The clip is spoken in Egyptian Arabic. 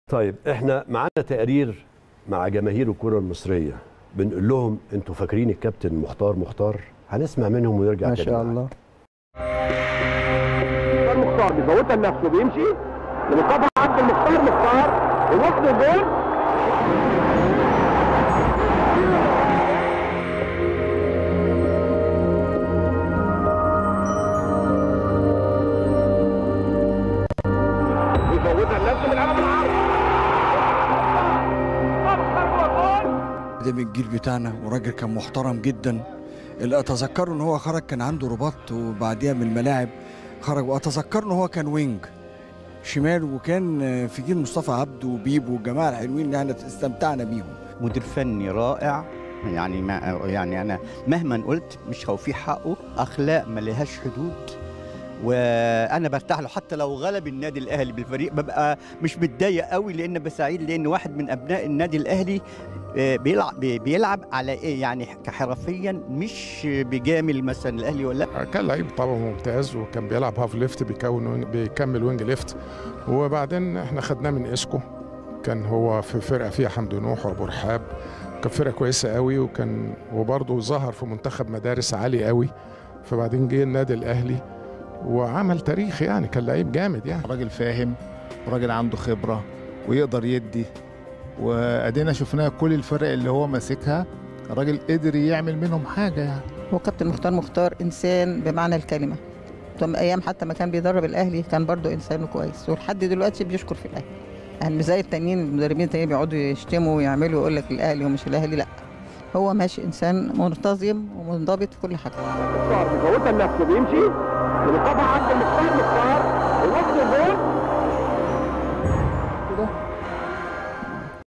طيب احنا معانا تقرير مع جماهير الكره المصريه بنقول لهم انتوا فاكرين الكابتن مختار مختار هنسمع منهم ونرجع ما تاني شاء معاك. الله مختار بيفوتها لنفسه بيمشي لمصطفى عبد المختار مختار ويوصل الجول بيفوتها لنفسه من العالم العربي ده من الجيل بتاعنا وراجل كان محترم جدا اللي اتذكره ان هو خرج كان عنده رباط وبعديها من الملاعب خرج واتذكر ان هو كان وينج شمال وكان في جيل مصطفى عبده وبيبو والجماعه الحلوين اللي احنا استمتعنا بيهم مدير فني رائع يعني ما يعني انا مهما قلت مش هوفيه حقه اخلاق ما لهاش حدود وانا برتاح له حتى لو غلب النادي الاهلي بالفريق ببقى مش متضايق قوي لان بسعيد لان واحد من ابناء النادي الاهلي آه، بيلعب بي- بيلعب على ايه يعني كحرفيا مش بيجامل مثلا الاهلي ولا لا كان لعيب طبعا ممتاز وكان بيلعب هاف ليفت بيكون وينج بيكمل وينج ليفت وبعدين احنا خدناه من اسكو كان هو في فرقه فيها حمدي نوح وابو رحاب كان فرقه كويسه قوي وكان وبرضه ظهر في منتخب مدارس عالي قوي فبعدين جه النادي الاهلي وعمل تاريخ يعني كان لعيب جامد يعني راجل فاهم وراجل عنده خبرة ويقدر يدي وادينا شفناها كل الفرق اللي هو ماسكها راجل قدر يعمل منهم حاجة يعني هو كابتن مختار مختار انسان بمعنى الكلمه طب ايام حتى ما كان بيدرب الاهلي كان برضو انسان كويس ولحد دلوقتي بيشكر في الاهلي يعني مش زي التانيين المدربين التانيين بيقعدوا يشتموا ويعملوا ويقول لك الاهلي ومش الاهلي لا هو ماشي انسان منتظم ومنضبط في كل حاجه مختار بيفوتها لنفسه بيمشي لمصطفى عبد المختار مختار